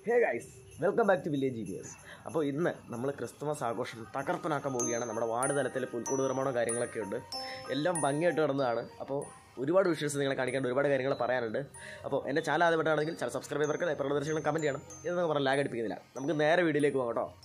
Hey guys welcome back to village genius അപ്പോൾ ഇന്ന് നമ്മൾ ക്രിസ്തുമസ് ആഘോഷം തകർപ്പനാക്കാൻ പോവുകയാണ് നമ്മുടെ വാർഡ് തലത്തിൽ പുൽക്കൂട് നിർമ്മാണവും കാര്യങ്ങളൊക്കെ ഉണ്ട് എല്ലാം ഭംഗിയായിട്ട് നടന്നതാണ് അപ്പോൾ ഒരുപാട് വിഷ്വൽസ് നിങ്ങളെ കാണിക്കാണ്ട് ഒരുപാട് കാര്യങ്ങൾ പറയാനുണ്ട് അപ്പോൾ എൻ്റെ ചാനൽ ആദ്യമായിട്ടാണെങ്കിൽ ചാനൽ സബ്സ്ക്രൈബ് ചെയ്തവർക്ക് ഇപ്പോൾ ദർശനം കമൻറ്റ് ചെയ്യണം എന്ന് പറഞ്ഞാൽ ലാഗ് അടിപ്പിക്കുന്നില്ല നമുക്ക് നേരെ വീഡിയോയിലേക്ക് പോകാം കേട്ടോ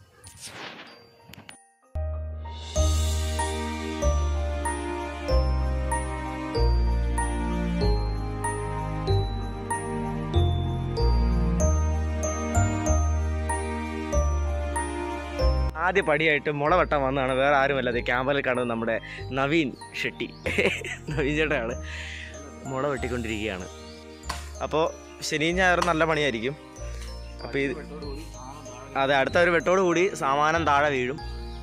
ആദ്യ പടിയായിട്ട് മുള വെട്ടാൻ വന്നതാണ് വേറെ ആരുമല്ല അത് ക്യാമറയിൽ കാണുന്നത് നമ്മുടെ നവീൻ ഷെട്ടി നവീൻ ചേട്ടനാണ് മുള വെട്ടിക്കൊണ്ടിരിക്കുകയാണ് അപ്പോൾ ശനിയും ഞായറും നല്ല പണിയായിരിക്കും അപ്പോൾ ഇത് അതെ അടുത്ത ഒരു വെട്ടോട് കൂടി സാമാനം താഴെ വീഴും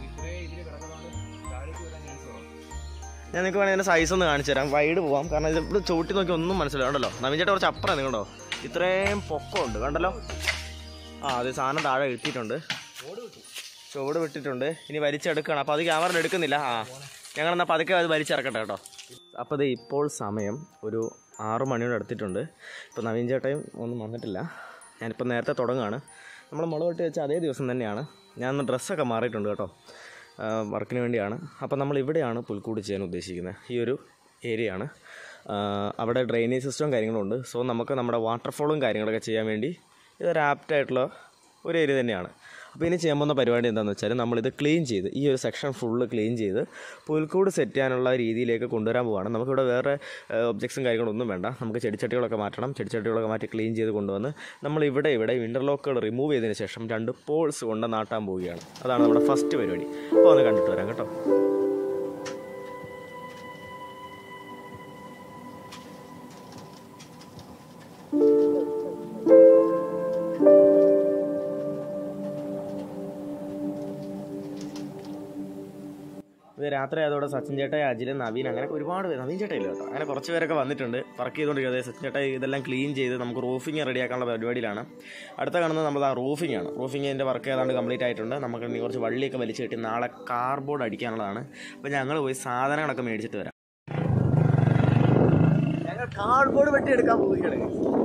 ഞാൻ നിങ്ങൾക്ക് വേണമെങ്കിൽ ഇതിൻ്റെ സൈസ് ഒന്ന് കാണിച്ചു തരാം വൈഡ് പോവാം കാരണം ഇത് ഇവിടെ ചവിട്ടി നോക്കി ഒന്നും മനസ്സിലാവും കണ്ടല്ലോ നവീൻ ചേട്ടൻ കുറച്ച് അപ്പുറം നിങ്ങളുണ്ടോ ഇത്രയും പൊക്കമുണ്ട് കണ്ടല്ലോ ആ അത് സാധനം താഴെ എത്തിയിട്ടുണ്ട് ചുവട് വിട്ടിട്ടുണ്ട് ഇനി വലിച്ചെടുക്കണം അപ്പോൾ അത് ക്യാമറയിൽ എടുക്കുന്നില്ല ആ ഞങ്ങളെന്നാൽ പതുക്കെ അത് വലിച്ചിറക്കട്ടെ കേട്ടോ അപ്പോൾ ഇത് ഇപ്പോൾ സമയം ഒരു ആറു മണിയോട് അടുത്തിട്ടുണ്ട് ഇപ്പോൾ നവീൻ ചേട്ടയും ഒന്നും വന്നിട്ടില്ല ഞാനിപ്പോൾ നേരത്തെ തുടങ്ങുകയാണ് നമ്മൾ മുളക് വെട്ടി വെച്ച അതേ ദിവസം തന്നെയാണ് ഞാൻ ഒന്ന് ഡ്രസ്സൊക്കെ മാറിയിട്ടുണ്ട് കേട്ടോ വർക്കിന് വേണ്ടിയാണ് അപ്പോൾ നമ്മൾ ഇവിടെയാണ് പുൽക്കൂട് ചെയ്യാൻ ഉദ്ദേശിക്കുന്നത് ഈ ഒരു ഏരിയ ആണ് ആ, അവിടെ ഡ്രെയിനേജ് സിസ്റ്റവും കാര്യങ്ങളും ഉണ്ട് സോ നമുക്ക് നമ്മുടെ വാട്ടർഫോളും കാര്യങ്ങളൊക്കെ ചെയ്യാൻ വേണ്ടി ഇതൊരു ആപ്റ്റായിട്ടുള്ള ഒരു ഏരിയ തന്നെയാണ് അപ്പോൾ ഇനി ചെയ്യാൻ പോകുന്ന പരിപാടി എന്താണെന്ന് വെച്ചാൽ നമ്മളിത് ക്ലീൻ ചെയ്ത് ഈ ഒരു സെക്ഷൻ ഫുള്ള് ക്ലീൻ ചെയ്ത് പുൽക്കൂട് സെറ്റ് ചെയ്യാനുള്ള രീതിയിലേക്ക് കൊണ്ടുവരാൻ പോവാണ് നമുക്കിവിടെ വേറെ ഒബ്ജക്ട്സും കാര്യങ്ങളൊന്നും വേണ്ട നമുക്ക് ചെടിച്ചട്ടികളൊക്കെ മാറ്റണം ചെടിച്ചട്ടികളൊക്കെ മാറ്റി ക്ലീൻ ചെയ്ത് കൊണ്ടുവന്ന് നമ്മൾ ഇവിടെ ഇവിടെ ഇൻ്റർലോക്കുകൾ റിമൂവ് ചെയ്തതിന് ശേഷം രണ്ട് പോൾസ് കൊണ്ട് നാട്ടാൻ പോവുകയാണ് അതാണ് നമ്മുടെ ഫസ്റ്റ് പരിപാടി അപ്പോൾ ഒന്ന് കണ്ടിട്ട് വരാം കേട്ടോ ഇത് രാത്രി അതോടെ സച്ചിൻ ചേട്ടായി അജിലൻ നവീൻ അങ്ങനെ ഒരുപാട് പേര് നവീൻ ചേട്ടായില്ല കേട്ടോ അങ്ങനെ കുറച്ച് പേരൊക്കെ വന്നിട്ടുണ്ട് വർക്ക് ചെയ്തുകൊണ്ടിരിക്കുന്നത് സച്ചിൻ ചേട്ടായി ഇതെല്ലാം ക്ലീൻ ചെയ്ത് നമുക്ക് റൂഫിങ് റെഡിയാക്കാനുള്ള പരിപാടിയിലാണ് അടുത്ത കാണുന്നത് നമ്മൾ ആ റൂഫിംഗ് ആണ് റൂഫിങ്ങിൻ്റെ വർക്ക് ഏതാണ്ട് കംപ്ലീറ്റ് ആയിട്ടുണ്ട് നമുക്ക് ഇനി കുറച്ച് വള്ളിയൊക്കെ വലിച്ചു കെട്ടി നാളെ കാർബോർഡ് അടിക്കാനുള്ളതാണ് അപ്പോൾ ഞങ്ങൾ പോയി സാധനങ്ങളൊക്കെ മേടിച്ചിട്ട് വരാം ഞങ്ങൾ കാർഡ്ബോർഡ് വെട്ടി എടുക്കാൻ പോവുകയാണ്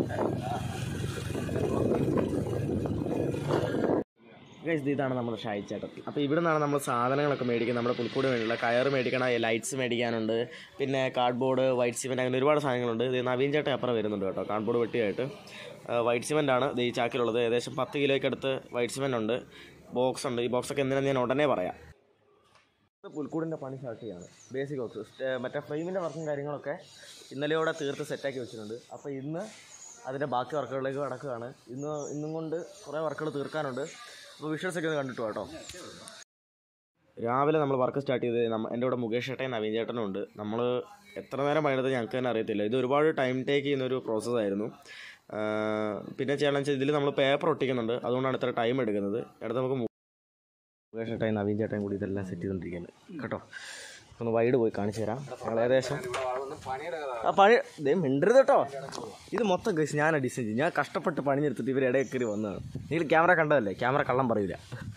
ഗൈസ് ഇതാണ് നമ്മുടെ ഷായിച്ചേട്ടൻ അപ്പോൾ ഇവിടെ നിന്നാണ് നമ്മൾ സാധനങ്ങളൊക്കെ മേടിക്കുന്നത് നമ്മുടെ പുൽക്കൂട് വേണ്ടിയുള്ള കയർ മേടിക്കണം ലൈറ്റ്സ് മേടിക്കാനുണ്ട് പിന്നെ കാർഡ്ബോർഡ് വൈറ്റ് സിമെൻറ്റ് അങ്ങനെ ഒരുപാട് സാധനങ്ങളുണ്ട് ഇത് നവീൻ ചേട്ടൻ അപ്പുറം വരുന്നുണ്ട് കേട്ടോ കാർഡ്ബോർഡ് വെട്ടിയായിട്ട് വൈറ്റ് സിമെൻ്റ് ആണ് ഇത് ഈ ചാക്കിലുള്ളത് ഏകദേശം പത്ത് കിലോയ്ക്ക് അടുത്ത് വൈറ്റ് സിമെൻ്റ് ഉണ്ട് ബോക്സ് ഉണ്ട് ഈ ബോക്സൊക്കെ എന്തിനാണ് ഞാൻ ഉടനെ പറയാം ഇത് പുൽക്കൂടിൻ്റെ പണി സ്റ്റാർട്ട് ചെയ്യാണ് ബേസിക് ബോക്സ് മറ്റേ ഫ്രെയിമിൻ്റെ വർക്കും കാര്യങ്ങളൊക്കെ ഇന്നലെയോടെ തീർത്ത് സെറ്റാക്കി വെച്ചിട്ടുണ്ട് അപ്പോൾ ഇന്ന് അതിൻ്റെ ബാക്കി വർക്കുകളിലേക്ക് കടക്കുകയാണ് ഇന്ന് ഇന്നും കൊണ്ട് കുറേ വർക്കുകൾ തീർക്കാനുണ്ട് അപ്പോൾ വിഷ്വൽസ് ഒക്കെ ഒന്ന് കണ്ടിട്ട് വാ കേട്ടോ രാവിലെ നമ്മൾ വർക്ക് സ്റ്റാർട്ട് ചെയ്ത് നമ്മ എൻ്റെ കൂടെ മുകേഷ് ചേട്ടൻ നവീൻ ചേട്ടനും ഉണ്ട് നമ്മൾ എത്ര നേരം പണിയെടുത്ത് ഞങ്ങൾക്ക് തന്നെ അറിയത്തില്ല ഇത് ഒരുപാട് ടൈം ടേക്ക് ചെയ്യുന്നൊരു പ്രോസസ്സായിരുന്നു പിന്നെ ചെയ്യണമെന്ന് വെച്ചാൽ ഇതിൽ നമ്മൾ പേപ്പർ ഒട്ടിക്കുന്നുണ്ട് അതുകൊണ്ടാണ് ഇത്ര ടൈം എടുക്കുന്നത് അടുത്ത് നമുക്ക് മുകേഷ് ചേട്ടൻ നവീൻ ചേട്ടൻ കൂടി ഇതെല്ലാം സെറ്റ് ചെയ്തുകൊണ്ടിരിക്കുകയാണ് കേട്ടോ ഒന്ന് വൈഡ് പോയി കാണിച്ചു തരാം ഞങ്ങൾ ഏകദേശം ആ പണി ദേ മിണ്ടരുത് കേട്ടോ ഇത് മൊത്തം കഴിച്ച് ഞാനാണ് ഡിസൈൻ ചെയ്യും ഞാൻ കഷ്ടപ്പെട്ട് പണിഞ്ഞെടുത്തിട്ട് ഇവർ ഇടയിൽ കയറി വന്നതാണ് നിങ്ങൾ ക്യാമറ കണ്ടതല്ലേ ക്യാമറ കള്ളം പറയില്ല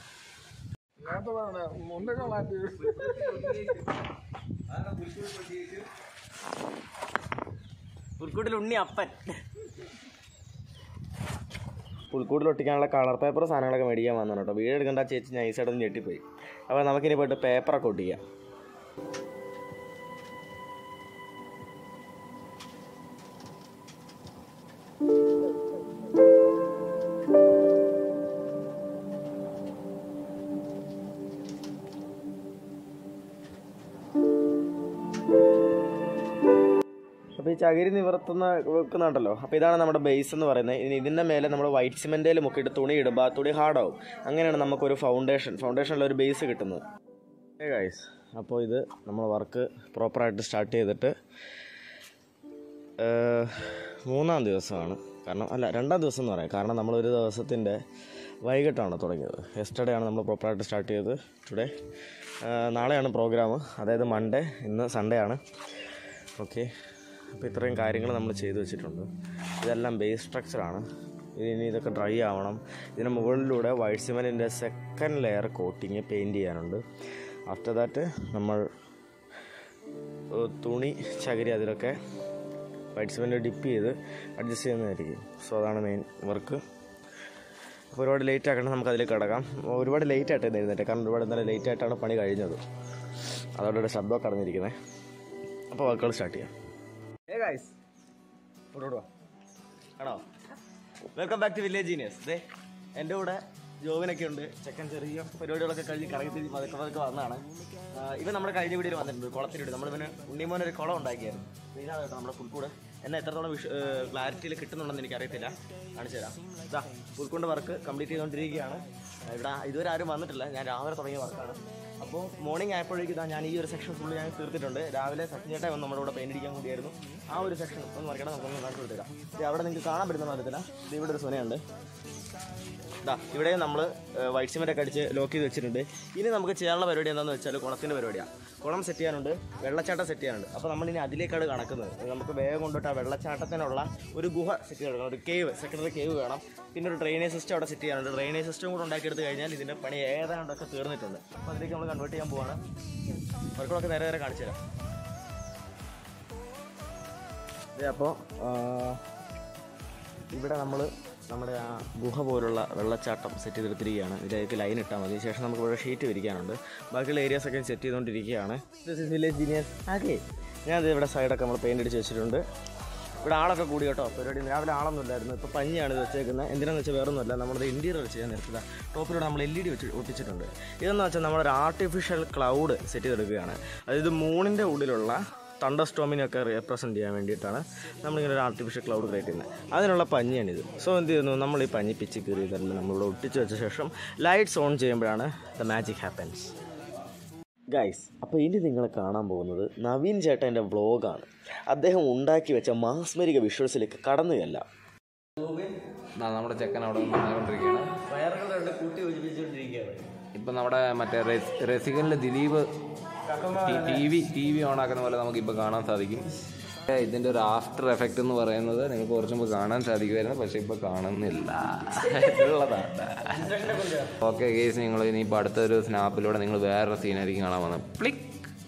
പുൽക്കൂട്ടിൽ ഉണ്ണി അപ്പൻ പുൽക്കൂട്ടിൽ ഒട്ടിക്കാനുള്ള കളർ പേപ്പർ സാധനങ്ങളൊക്കെ മേടിക്കാൻ വന്നതാണ് കേട്ടോ വീഡിയോ എടുക്കേണ്ട ആ ചേച്ചി നൈസായിട്ടൊന്ന് ഞെട്ടിപ്പോയി അപ്പോൾ നമുക്കിനി പോയിട്ട് പേപ്പറൊക്കെ ഒട്ടിക്കാം അപ്പോൾ ഈ ചകിരി നിവർത്തുന്ന വെക്കുന്നുണ്ടല്ലോ അപ്പോൾ ഇതാണ് നമ്മുടെ ബേസ് എന്ന് പറയുന്നത് ഇനി ഇതിൻ്റെ മേലെ നമ്മൾ വൈറ്റ് സിമെൻറ്റേൽ മുക്കിയിട്ട് തുണി ഇടുമ്പോൾ ആ തുണി ഹാർഡാവും അങ്ങനെയാണ് നമുക്കൊരു ഫൗണ്ടേഷൻ ഫൗണ്ടേഷനിൽ ഒരു ബേസ് കിട്ടുന്നത് ഓക്കെ ഗൈസ് അപ്പോൾ ഇത് നമ്മൾ വർക്ക് പ്രോപ്പറായിട്ട് സ്റ്റാർട്ട് ചെയ്തിട്ട് ഏഹ്, മൂന്നാം ദിവസമാണ് കാരണം അല്ല രണ്ടാം ദിവസം എന്ന് പറയാം കാരണം നമ്മളൊരു ദിവസത്തിൻ്റെ വൈകിട്ടാണ് തുടങ്ങിയത് യെസ്റ്റർഡേ ആണ് നമ്മൾ പ്രോപ്പറായിട്ട് സ്റ്റാർട്ട് ചെയ്തത് ടുഡേ നാളെയാണ് പ്രോഗ്രാം അതായത് മൺഡേ ഇന്ന് സൺഡേ ആണ് ഓക്കെ അപ്പോൾ ഇത്രയും കാര്യങ്ങൾ നമ്മൾ ചെയ്തു വെച്ചിട്ടുണ്ട് ഇതെല്ലാം ബേസ് സ്ട്രക്ചറാണ് ഇനി ഇതൊക്കെ ഡ്രൈ ആവണം ഇതിന് മുകളിലൂടെ വൈറ്റ് സിമെൻറ്റിൻ്റെ സെക്കൻഡ് ലെയർ കോട്ടിങ് പെയിൻറ്റ് ചെയ്യാനുണ്ട് ആഫ്റ്റർ ദാറ്റ് നമ്മൾ ഏഹ്, തുണി ചകിരി അതിലൊക്കെ വൈറ്റ് സിമെൻറ്റ് ഡിപ്പ് ചെയ്ത് അഡ്ജസ്റ്റ് ചെയ്യുന്നതായിരിക്കും സോ അതാണ് മെയിൻ വർക്ക് അപ്പോൾ ഒരുപാട് ലേറ്റ് ആക്കണം നമുക്ക് അതിലേക്ക് കിടക്കാം ഒരുപാട് ലേറ്റ് ആയിട്ട് എഴുന്നേറ്റ് കാരണം ഒരുപാട് ഇന്നലെ ലേറ്റ് ആയിട്ടാണ് പണി കഴിഞ്ഞത് അതോടെ ഒരു ശബ്ദമൊക്കെ അടഞ്ഞിരിക്കുന്നത് അപ്പോൾ വർക്കുകൾ സ്റ്റാർട്ട് ചെയ്യാം ഏ ഗൈസ് ഫോട്ടോ ആണോ welcome back to village genius ദേ എൻ്റെ കൂടെ ജോവിനൊക്കെ ഉണ്ട് ചെക്കൻ ചെറിയ പരിപാടികളൊക്കെ കഴിഞ്ഞ് കറങ്ങി തിരിഞ്ഞ് പതുക്കെ പതുക്കെ വന്നതാണ് ആ, ഇവൻ നമ്മുടെ കഴിഞ്ഞ വീഡിയോയിൽ വന്നിട്ടുണ്ട് കുളത്തിൻ്റെ നമ്മൾ ഇവന് ഉണ്ണിമോൻ ഒരു കുളം ഉണ്ടാക്കിയായിരുന്നു ഇതാണ് കേട്ടോ നമ്മുടെ പുൽക്കൂട് എന്നെ എത്രത്തോളം വിഷ ക്ലാരിറ്റിയിൽ കിട്ടുന്നുണ്ടെന്ന് എനിക്കറിയത്തില്ല കാണിച്ചു തരാം ഇതാ പുൽക്കൂണ്ട് വർക്ക് കംപ്ലീറ്റ് ചെയ്തുകൊണ്ടിരിക്കുകയാണ് ആ, ഇവിടെ ഇതുവരെ ആരും വന്നിട്ടില്ല ഞാൻ രാവിലെ തുടങ്ങിയ വർക്കാണ് അപ്പോൾ മോർണിംഗ് ആയപ്പോഴേക്കും ഇതാ ഞാൻ ഈ ഒരു സെക്ഷൻ ഫുള്ള് ഞാൻ തീർത്തിട്ടുണ്ട് രാവിലെ സച്ചിൻ ചേട്ടാ വന്ന് നമ്മുടെ കൂടെ പെയിന്റ് അടിക്കാൻ കൂടിയായിരുന്നു ആ ഒരു സെക്ഷൻ ഒന്ന് മറിക്കണം നമുക്കൊന്ന് കാണിച്ചു കൊടുത്തേക്കാം ഇത് അവിടെ നിങ്ങൾക്ക് കാണാൻ പറ്റുന്ന മരത്തില്ല ഇത് ഇവിടെ ഒരു സുനയുണ്ട് ഇതാ ഇവിടെ നമ്മൾ വൈറ്റ് സിമെൻ്റ് ഒക്കെ അടിച്ച് ലോക്ക് ചെയ്ത് വെച്ചിട്ടുണ്ട് ഇനി നമുക്ക് ചെയ്യാനുള്ള പരിപാടി എന്താണെന്ന് വെച്ചാൽ കുളത്തിൻ്റെ പരിപാടിയാണ് കുളം സെറ്റ് ചെയ്യാനുണ്ട് വെള്ളച്ചാട്ടം സെറ്റ് ചെയ്യാനുണ്ട് അപ്പോൾ നമ്മൾ ഇനി അതിലേക്കാണ് കണക്കുന്നത് നമുക്ക് വേഗം കൊണ്ടിട്ട് ആ വെള്ളച്ചാട്ടത്തിനുള്ള ഒരു ഗുഹ സെറ്റ് ചെയ്തെടുക്കണം ഒരു കേവ് സെക്കൻഡറി കേവ് വേണം പിന്നെ ഒരു ഡ്രെയിനേജ് സിസ്റ്റം അവിടെ സെറ്റ് ചെയ്യാനുണ്ട് ഡ്രെയിനേജ് സിസ്റ്റം കൂടെ ഉണ്ടാക്കിയെടുത്ത് കഴിഞ്ഞാൽ ഇതിൻ്റെ പണി ഏതാണ്ടൊക്കെ തീർന്നിട്ടുണ്ട് അപ്പോൾ അതിലേക്ക് നമ്മൾ കൺവേർട്ട് ചെയ്യാൻ പോവാണ് വർക്കുകളൊക്കെ നേരെ നേരെ കാണിച്ചു തരാം ഇതേ അപ്പോൾ ഇവിടെ നമ്മൾ നമ്മുടെ ആ ഗുഹ പോലുള്ള വെള്ളച്ചാട്ടം സെറ്റ് ചെയ്തെടുത്തിരിക്കുകയാണ് ഇതിലേക്ക് ലൈൻ ഇട്ടാൽ മതി ശേഷം നമുക്ക് ഇവിടെ ഷീറ്റ് വിരിക്കാനുണ്ട് ബാക്കിയുള്ള ഏരിയാസ് ഒക്കെ സെറ്റ് ചെയ്തുകൊണ്ടിരിക്കുകയാണ് വില്ലേജ് ജീനിയസ് ആകെ ഞാൻ ദേ ഇവിടെ സൈഡൊക്കെ നമ്മൾ പെയിൻ്റ് അടിച്ച് വെച്ചിട്ടുണ്ട് ഇവിടെ ആളൊക്കെ കൂടി കേട്ടോ പരിപാടി രാവിലെ ആളൊന്നും ഇല്ലായിരുന്നു ഇപ്പോൾ പഞ്ഞിയാണ് ഇത് വെച്ചേക്കുന്നത് എന്തിനാന്ന് വെച്ചാൽ വേറെ ഒന്നുമല്ല നമ്മുടെ ഇൻറ്റീരിയർ വെച്ച് ഞാൻ നിർത്തുക ടോപ്പിലൂടെ നമ്മൾ എൽ ഇ ഡി വെച്ച് ഒട്ടിച്ചിട്ടുണ്ട് ഇതെന്ന് വെച്ചാൽ നമ്മളൊരു ആർട്ടിഫിഷ്യൽ ക്ലൗഡ് സെറ്റ് ചെയ്തെടുക്കുകയാണ് അതായത് മൂണിൻ്റെ ഉള്ളിലുള്ള തണ്ടർ സ്റ്റോമിനെയൊക്കെ റെപ്രസെൻറ്റ് ചെയ്യാൻ വേണ്ടിയിട്ടാണ് നമ്മളിങ്ങനെ ഒരു ആർട്ടിഫിഷ്യൽ ക്ലൗഡ് ക്രിയേറ്റ് ചെയ്യുന്നത് അതിനുള്ള പഞ്ഞിയാണിത് സോ എന്ത് ചെയ്യുന്നു നമ്മൾ ഈ പഞ്ഞി പിച്ച് കീറി തരുമ്പോൾ നമ്മളിവിടെ ഒട്ടിച്ച് വെച്ച ശേഷം ലൈറ്റ്സ് ഓൺ ചെയ്യുമ്പോഴാണ് ദ മാജിക് ഹാപ്പൻസ് ഗൈസ് അപ്പോൾ ഇനി നിങ്ങൾ കാണാൻ പോകുന്നത് നവീൻ ചേട്ടൻ്റെ വ്ളോഗാണ് അദ്ദേഹം ഉണ്ടാക്കി വെച്ച മാസ്മരിക വിഷ്വൽസിലേക്ക് കടന്നുകയല്ല ദാ നമ്മുടെ ചെക്കൻ അവിടെ വന്നുകൊണ്ടിരിക്കുകയാണ് വയറുകൾ രണ്ട് കൂട്ടി യോജിപ്പിച്ചുകൊണ്ടിരിക്കുകയാണ് ഇപ്പം നമ്മുടെ മറ്റേ റെസ്- റസികനിലെ Dileep T V T V on ആക്കുന്ന പോലെ നമുക്ക് ഇപ്പോൾ കാണാൻ സാധിക്കും ഏ, ഇതിൻ്റെ ഒരു ആഫ്റ്റർ എഫക്റ്റ് എന്ന് പറയുന്നത് നിങ്ങൾക്ക് കുറച്ച് മുമ്പ് കാണാൻ സാധിക്കുമായിരുന്നു പക്ഷേ ഇപ്പോൾ കാണുന്നില്ല ഉള്ളതാണ് ഓക്കെ കേസ് നിങ്ങൾ ഇനിയിപ്പോൾ അടുത്തൊരു സ്നാപ്പിലൂടെ നിങ്ങൾ വേറൊരു സീനായിരിക്കും കാണാൻ വന്നത് പ്ലിക്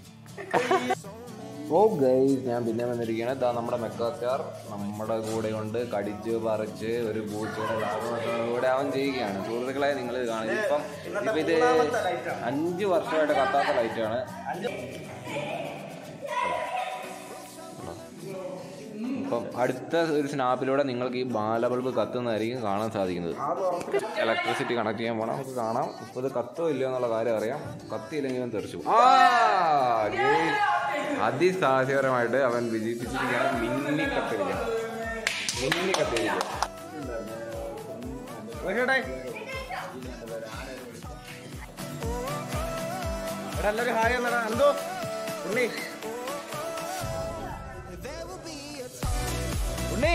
ഓ ഗൈസ് ഞാൻ പിന്നെ വന്നിരിക്കുകയാണ് ഇതാ നമ്മുടെ മെക്കാസ്റ്റാർ നമ്മുടെ കൂടെ കൊണ്ട് കടിച്ച് പറിച്ച് ഒരു പൂച്ചയുടെ ലാഭമൊക്കെ കൂടെ അവൻ ചെയ്യുകയാണ് സുഹൃത്തുക്കളെ നിങ്ങൾ കാണുക ഇപ്പം ഇപ്പം ഇത് അഞ്ച് വർഷമായിട്ട് കത്താത്ത ലൈറ്റാണ് ഇപ്പം അടുത്ത ഒരു സ്നാപ്പിലൂടെ നിങ്ങൾക്ക് ഈ ബാല ബൾബ് കത്തുന്നതായിരിക്കും കാണാൻ സാധിക്കുന്നത് ഇലക്ട്രിസിറ്റി കണക്ട് ചെയ്യാൻ പോകണം നമുക്ക് കാണാം ഇപ്പോൾ ഇത് കത്തോ ഇല്ലയോ എന്നുള്ള കാര്യം അറിയാം കത്തിയില്ലെങ്കിലും തെറിച്ചു ആ guys. അതിസാഹസികരമായിട്ട് അവൻ വിജയിപ്പിച്ചിരിക്കുകയാണ് മിന്നി കത്തിരിക്കുകയാണ് മിന്നി കത്തിരിക്കുക ഇവിടെ എല്ലാവരും ഹായ് എന്നടാ എന്തോ ഉണ്ണി ഉണ്ണി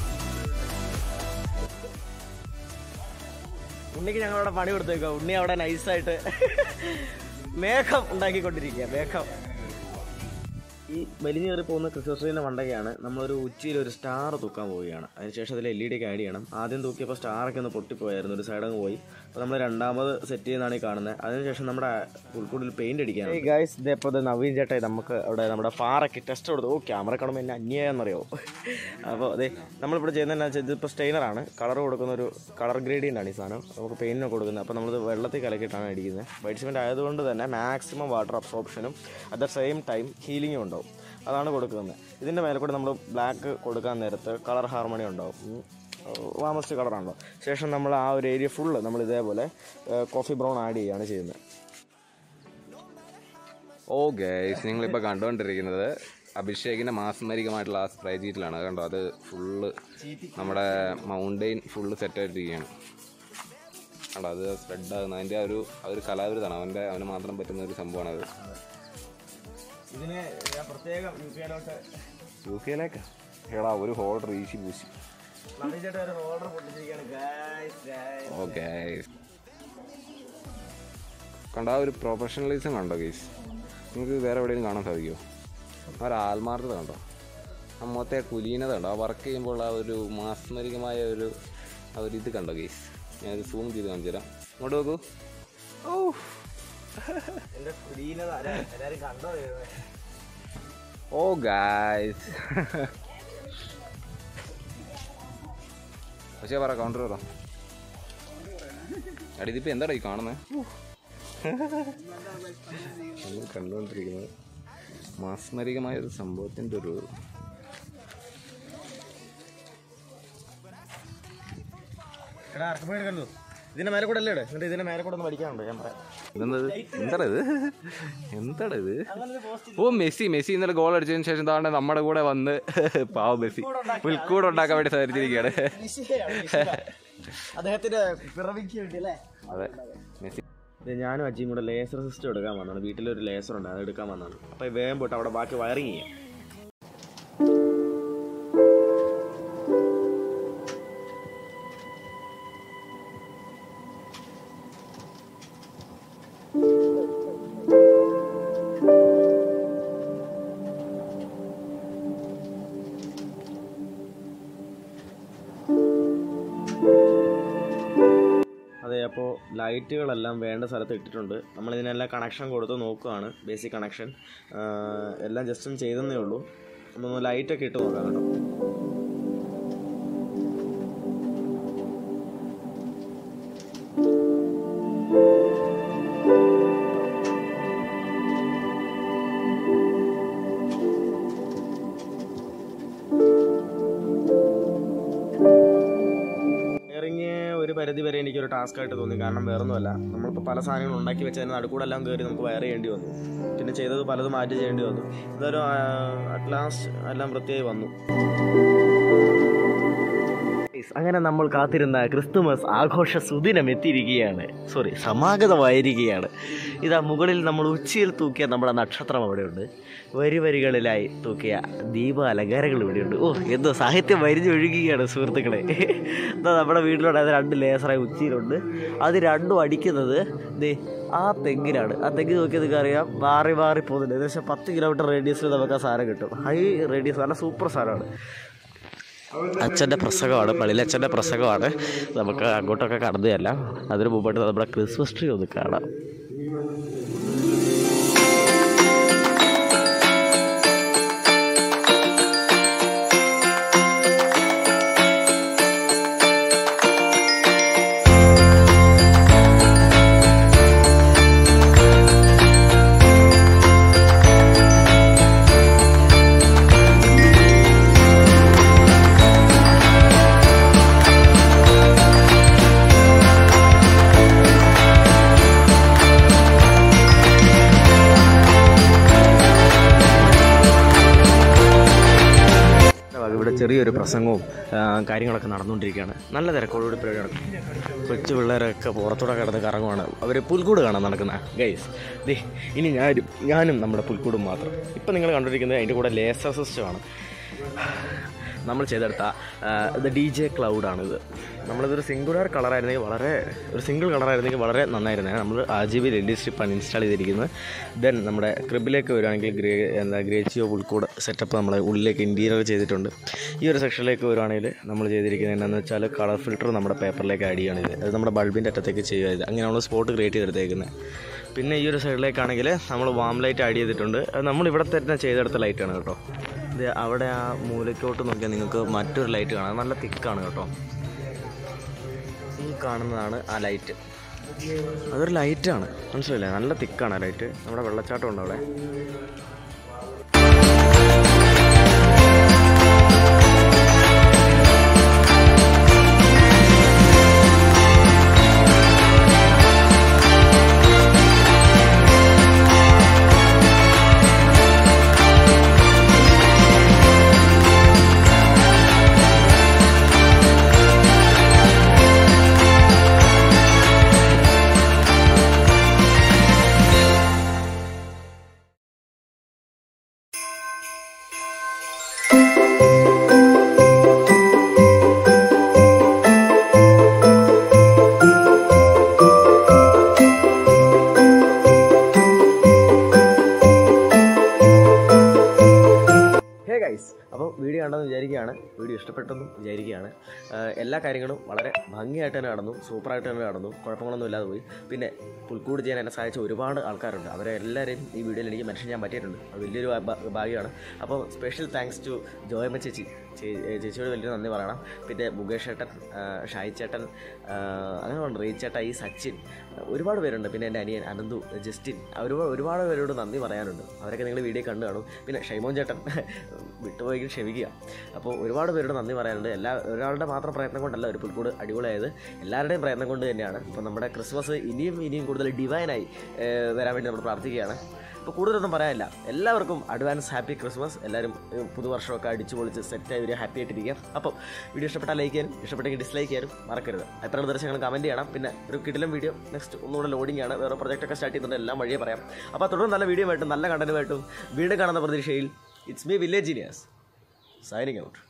ഉണ്ണിക്ക് ഞങ്ങളവിടെ പണി കൊടുത്തേക്കോ ഉണ്ണി അവിടെ നൈസായിട്ട് മേഘം ഉണ്ടാക്കിക്കൊണ്ടിരിക്കുക മേഘം ഈ വലിഞ്ഞു കയറി പോകുന്ന ക്രിസ്മസ് ട്രീൻ്റെ മണ്ടകയാണ് നമ്മളൊരു ഉച്ചയിൽ ഒരു സ്റ്റാർ തൂക്കാൻ പോവുകയാണ് അതിനുശേഷം അതിൽ എൽ ഇ ഡി ഒക്കെ ആഡ് ചെയ്യണം ആദ്യം തൂക്കിയപ്പോൾ സ്റ്റാറൊക്കെ ഒന്ന് പൊട്ടിപ്പോയായിരുന്നു ഒരു സൈഡ് അങ്ങ് പോയി അപ്പോൾ നമ്മൾ രണ്ടാമത് സെറ്റ് ചെയ്യുന്നതാണ് ഈ കാണുന്നത് അതിനുശേഷം നമ്മുടെ പുൽക്കൂടിൽ പെയിന്റ് അടിക്കുകയാണ് ഈ ഗായ്സ് ഇതേപ്പോൾ നവീൻ ചേട്ടായി നമുക്ക് അവിടെ നമ്മുടെ പാറയ്ക്ക് ടെസ്റ്റ് കൊടുത്തു ഓ ക്യാമറ കാണുമ്പോൾ എന്നെ അന്യായെന്നറിയോ അപ്പോൾ അതെ നമ്മളിവിടെ ചെയ്യുന്നത് എന്താ വെച്ചാൽ ഇതിപ്പോൾ സ്റ്റെയിനറാണ് കളർ കൊടുക്കുന്ന ഒരു കളർ ഗ്രേഡിയൻ്റ് ആണ് ഈ സാധനം നമുക്ക് പെയിൻറ്റിനൊക്കെ കൊടുക്കുന്നത് അപ്പോൾ നമ്മളിത് വെള്ളത്തിൽ കലക്കിയിട്ടാണ് അടിക്കുന്നത് വൈറ്റ് സിമെൻറ്റ് ആയതുകൊണ്ട് തന്നെ മാക്സിമം വാട്ടർ അബ്സോർപ്ഷനും അറ്റ് ദ സെയിം ടൈം ഹീലിങ്ങും ഉണ്ടാവും അതാണ് കൊടുക്കുന്നത് ഇതിൻ്റെ മേലെ കൂടെ നമ്മൾ ബ്ലാക്ക് കൊടുക്കാൻ നേരത്ത് കളർ ഹാർമണി ഉണ്ടാവും വാമസ്റ്റ് കളറാണല്ലോ ശേഷം നമ്മൾ ആ ഒരു ഏരിയ ഫുള്ള് നമ്മൾ ഇതേപോലെ കോഫി ബ്രൗൺ ആഡ് ചെയ്യുകയാണ് ചെയ്യുന്നത് ഓ ഗൈസ് നിങ്ങളിപ്പോൾ കണ്ടുകൊണ്ടിരിക്കുന്നത് അഭിഷേകിൻ്റെ മാസ്മരികമായിട്ടുള്ള ആ സ്പ്രേ ചീറ്റിലാണ് കണ്ടോ അത് ഫുള്ള് നമ്മുടെ മൗണ്ടെയിൻ ഫുള്ള് സെറ്റ് ആയിട്ടിരിക്കുകയാണ് കണ്ടോ അത് സ്പ്രെഡ് ആകുന്ന അതിൻ്റെ ആ ഒരു ആ ഒരു കലാവിരുതാണ് അവൻ്റെ അവന് മാത്രം പറ്റുന്ന ഒരു സംഭവമാണ് അത് ഇതിന് ഞാൻ പ്രത്യേകം യു പി ഐയിലോട്ട് യു കെയിലേക്ക് എടാ ഒരു ഹോൾഡർ ഈസി പൂശി നവീൻ ചേട്ടാ ഒരു ഓർഡർ പൊട്ടിച്ചിരിക്കുകയാണ് ഗായ്സ് ഗായ്സ് ഓ ഗൈസ് കണ്ടോ ആ ഒരു പ്രൊഫഷണലിസം കണ്ടോ ഗൈസ് നിങ്ങൾക്ക് വേറെ എവിടെയും കാണാൻ സാധിക്കുമോ ആ ഒരു ആത്മാർത്ഥത കണ്ടോ ആ മൊത്തം കുലീനത കണ്ടോ ആ വർക്ക് ചെയ്യുമ്പോൾ ആ ഒരു മാസ്മരികമായ ഒരു ആ ഒരു ഇത് കണ്ടോ ഗൈസ് ഞാനത് സൂം ചെയ്ത് കാണിച്ചു തരാം ഇങ്ങോട്ട് നോക്കൂ ഓ എന്റെ കുലീനത ആരാ- എല്ലാരും കണ്ടോ ദൈവമേ? ഓ ഗായ്സ് പക്ഷേ പറ കൗണ്ടർ പറ അടി ഇതിപ്പോൾ എന്താടാ ഈ കാണുന്നത് നമ്മൾ കണ്ടുകൊണ്ടിരിക്കുന്നത് മാസ്മരികമായ ഒരു സംഭവത്തിൻ്റെ ഒരു എടാ അറക്കപ്പോയി എടുക്കണ്ടോ ഇതിന്റെ മേലെ കൂടെ അല്ലേ ഇട്? എന്നിട്ട് ഇതിന്റെ മേലെ കൂടെ ഒന്ന് പഠിക്കാനുണ്ട് ഞാൻ പറയാം ഇതെന്തത് എന്താടാ ഇത് എന്താടാ ഇത് ഓ മെസ്സി മെസ്സി ഇന്നലെ ഗോൾ അടിച്ചതിന് ശേഷം താണ്ടെ നമ്മുടെ കൂടെ വന്ന് പാവ മെസ്സി പുൽക്കൂട് ഉണ്ടാക്കാൻ വേണ്ടി സാധിച്ചിരിക്കുകയാണ് അദ്ദേഹത്തിന്റെ പിറവിക്ക് വേണ്ടി അല്ലേ അതെ മെസ്സി ഇത് ഞാനും അജിയും കൂടെ ലേസർ സിസ്റ്റം എടുക്കാൻ വന്നതാണ് വീട്ടിലൊരു ലേസർ ഉണ്ട് അത് എടുക്കാൻ വന്നതാണ് അപ്പോൾ വേഗം പോയിട്ട് അവിടെ ബാക്കി വയറിങ് ചെയ്യാം അതെ അപ്പോൾ ലൈറ്റുകളെല്ലാം വേണ്ട സ്ഥലത്ത് ഇട്ടിട്ടുണ്ട് നമ്മൾ ഇതിനെല്ലാം കണക്ഷൻ കൊടുത്ത് നോക്കുകയാണ് ബേസിക് കണക്ഷൻ എല്ലാം ജസ്റ്റ് ഒന്ന് ചെയ്തെന്നേ ഉള്ളൂ ഒന്ന് ലൈറ്റൊക്കെ ഇട്ട് നോക്കാം കേട്ടോ വയറിങ് ഒരു പരിധി വരെ എനിക്കൊരു ടാസ്ക് ആയിട്ട് തോന്നി കാരണം വേറൊന്നുമല്ല നമ്മളിപ്പോൾ പല സാധനങ്ങൾ ഉണ്ടാക്കി വെച്ചതിന് നടുക്കൂടെ എല്ലാം കയറി നമുക്ക് വയർ ചെയ്യേണ്ടി വന്നു പിന്നെ ചെയ്തത് പലതും മാറ്റി ചെയ്യേണ്ടി വന്നു ഇതൊരു അറ്റ് ലാസ്റ്റ് എല്ലാം വൃത്തിയായി വന്നു അങ്ങനെ നമ്മൾ കാത്തിരുന്ന ക്രിസ്തുമസ് ആഘോഷ സുദിനം എത്തിയിരിക്കുകയാണ് സോറി സമാഗതമായിരിക്കുകയാണ് ഇതാ മുകളിൽ നമ്മൾ ഉച്ചയിൽ തൂക്കിയ നമ്മുടെ നക്ഷത്രം അവിടെയുണ്ട് വരി വരികളിലായി തൂക്കിയ ദീപ അലങ്കാരങ്ങൾ ഇവിടെയുണ്ട് ഓ എന്തോ സാഹിത്യം വരിഞ്ഞൊഴുകുകയാണ് സുഹൃത്തുക്കളെ എന്താ നമ്മുടെ വീട്ടിലുണ്ട് അത് രണ്ട് ലേസറായി ഉച്ചയിലുണ്ട് അത് രണ്ടും അടിക്കുന്നത് ദേ ആ തെങ്ങിനാണ് ആ തെങ്ങ് നോക്കിയത് നിങ്ങൾക്ക് അറിയാം മാറി മാറി പോകുന്നുണ്ട് ഏകദേശം പത്ത് കിലോമീറ്റർ റേഡിയസിൽ നമുക്ക് ആ സാധനം കിട്ടും ഹൈ റേഡിയസ് നല്ല സൂപ്പർ സാധനമാണ് അച്ഛൻ്റെ പ്രസംഗമാണ് പള്ളിയിലച്ഛൻ്റെ പ്രസംഗമാണ് നമുക്ക് അങ്ങോട്ടൊക്കെ കടന്നുതല്ല അതിന് മുമ്പായിട്ട് നമ്മുടെ ക്രിസ്മസ് ട്രീ ഒന്ന് കാണാം ഇവിടെ ചെറിയൊരു പ്രസംഗവും ആ, കാര്യങ്ങളൊക്കെ നടന്നുകൊണ്ടിരിക്കുകയാണ് നല്ല തിരക്കോടുകൂടി പരിപാടി നടക്കും കൊച്ചു പിള്ളേരൊക്കെ പുറത്തൂടെ കിടന്ന് കറങ്ങുവാണ് അവർ പുൽക്കൂട് കാണാൻ നടക്കുന്ന ഗൈസ് ദേ ഇനി ഞാനും ഞാനും നമ്മുടെ പുൽക്കൂടും മാത്രം ഇപ്പം നിങ്ങൾ കണ്ടിരിക്കുന്നത് അതിൻ്റെ കൂടെ ലേസർ സിസ്റ്റമാണ് നമ്മൾ ചെയ്തെടുത്ത ഇത് ഡി ജെ ക്ലൗഡാണിത് നമ്മളിതൊരു സിംഗുലർ കളറായിരുന്നെങ്കിൽ വളരെ ഒരു സിംഗിൾ കളറായിരുന്നെങ്കിൽ വളരെ നന്നായിരുന്നേ നമ്മൾ R G B L D സ്ട്രിപ്പാണ് ഇൻസ്റ്റാൾ ചെയ്തിരിക്കുന്നത് ദെൻ നമ്മുടെ ക്രിബിലേക്ക് വരുവാണെങ്കിൽ ഗ്രേ എന്താ ഗ്രേച്ചിയോ പുൽക്കൂട് സെറ്റപ്പ് നമ്മൾ ഉള്ളിലേക്ക് ഇൻറ്റീരിയർ ചെയ്തിട്ടുണ്ട് ഈ ഒരു സെക്ഷനിലേക്ക് വരുവാണെങ്കിൽ നമ്മൾ ചെയ്തിരിക്കുന്നത് എന്താണെന്ന് വെച്ചാൽ കളർ ഫിൽറ്റർ നമ്മുടെ പേപ്പറിലേക്ക് ആഡ് ചെയ്യുകയാണ് ഇത് അത് നമ്മുടെ ബൾബിൻ്റെ അറ്റത്തേക്ക് ചെയ്യുക ഇത് അങ്ങനെ നമ്മൾ സ്പോട്ട് ക്രിയേറ്റ് ചെയ്തെടുത്തേക്കുന്നത് പിന്നെ ഈ ഒരു സൈഡിലേക്കാണെങ്കിൽ നമ്മൾ വാം ലൈറ്റ് ആഡ് ചെയ്തിട്ടുണ്ട് അത് നമ്മൾ ഇവിടെ തന്നെ ചെയ്തെടുത്ത ലൈറ്റാണ് കേട്ടോ ഇത് അവിടെ ആ മൂലയ്ക്കോട്ട് നോക്കിയാൽ നിങ്ങൾക്ക് മറ്റൊരു ലൈറ്റ് കാണാം അത് നല്ല തിക്കാണ് കേട്ടോ ഈ കാണുന്നതാണ് ആ ലൈറ്റ് അതൊരു ലൈറ്റാണ് മനസ്സിലായില്ലേ നല്ല തിക്കാണ് ആ ലൈറ്റ് നമ്മുടെ വെള്ളച്ചാട്ടം ഉണ്ട് അവിടെ ഹേ ഗൈസ് അപ്പോൾ വീഡിയോ കണ്ടെന്ന് വിചാരിക്കുകയാണ് വീഡിയോ ഇഷ്ടപ്പെട്ടെന്നും വിചാരിക്കുകയാണ് ആഹ് എല്ലാ കാര്യങ്ങളും വളരെ ഭംഗിയായിട്ട് തന്നെ നടന്നു സൂപ്പറായിട്ട് തന്നെ നടന്നു കുഴപ്പങ്ങളൊന്നും ഇല്ലാതെ പോയി പിന്നെ പുൽക്കൂട് ചെയ്യാൻ എന്നെ സഹായിച്ച ഒരുപാട് ആൾക്കാരുണ്ട് അവരെ എല്ലാവരെയും ഈ വീഡിയോയിൽ എനിക്ക് മെൻഷൻ ചെയ്യാൻ പറ്റിയിട്ടുണ്ട് അത് വലിയൊരു ഭാ- ഭാഗ്യമാണ് അപ്പോൾ സ്പെഷ്യൽ താങ്ക്സ് ടു ജോയമ്മ ചേച്ചി ചേ- ഏ, ചേച്ചിയോട് വലിയ നന്ദി പറയണം പിന്നെ മുകേഷ് ചേട്ടൻ ആ, ഷായി ചേട്ടൻ ആ, അങ്ങനെ ഉണ്ട് റീ ചേട്ടൻ ഈ സച്ചിൻ ഒരുപാട് പേരുണ്ട് പിന്നെ എൻ്റെ അനിയൻ അനന്തു ജസ്റ്റിൻ ഒരുപാട് ഒരുപാട് പേരോട് നന്ദി പറയാനുണ്ട് അവരൊക്കെ നിങ്ങൾ വീഡിയോ കണ്ടു കാണും പിന്നെ ഷൈമോൻ ചേട്ടൻ വിട്ടുപോയെങ്കിൽ ക്ഷമിക്കുക അപ്പോൾ ഒരുപാട് പേരോട് നന്ദി പറയാനുണ്ട് എല്ലാ ഒരാളുടെ മാത്രം പ്രയത്നം കൊണ്ടല്ല ഒരു പുൽക്കൂട് അടിപൊളിയായത് എല്ലാവരുടെയും പ്രയത്നം കൊണ്ട് തന്നെയാണ് ഇപ്പോൾ നമ്മുടെ ക്രിസ്മസ് ഇനിയും ഇനിയും കൂടുതൽ ഡിവൈനായി ഏഹ്, വരാൻ വേണ്ടി നമ്മൾ പ്രാർത്ഥിക്കുകയാണ് അപ്പോൾ കൂടുതലൊന്നും പറയാനില്ല എല്ലാവർക്കും അഡ്വാൻസ് ഹാപ്പി ക്രിസ്മസ് എല്ലാവരും ഏഹ്, പുതുവർഷമൊക്കെ അടിച്ചു പൊളിച്ച് സെറ്റായി വരിക ഹാപ്പി ആയിട്ടിരിക്കുക അപ്പോൾ വീഡിയോ ഇഷ്ടപ്പെട്ടാൽ ലൈക്ക് ചെയ്യാനും ഇഷ്ടപ്പെട്ടെങ്കിൽ ഡിസ്ലൈക്ക് ചെയ്യാനും മറക്കരുത് എത്ര നിർദ്ദേശങ്ങൾ കമൻറ്റ് ചെയ്യണം പിന്നെ ഒരു കിടിലം വീഡിയോ നെക്സ്റ്റ് ഒന്നുകൂടെ ലോഡിംഗ് ആണ് വേറെ പ്രൊജക്റ്റൊക്കെ സ്റ്റാർട്ട് ചെയ്യുന്നുണ്ട് എല്ലാം വഴിയേ പറയാം അപ്പോൾ തുടർന്ന് നല്ല വീഡിയോ ആയിട്ടും നല്ല കണ്ടന്റുമായിട്ടും വീണ്ടും കാണുന്ന പ്രതീക്ഷയിൽ it's me village genius signing out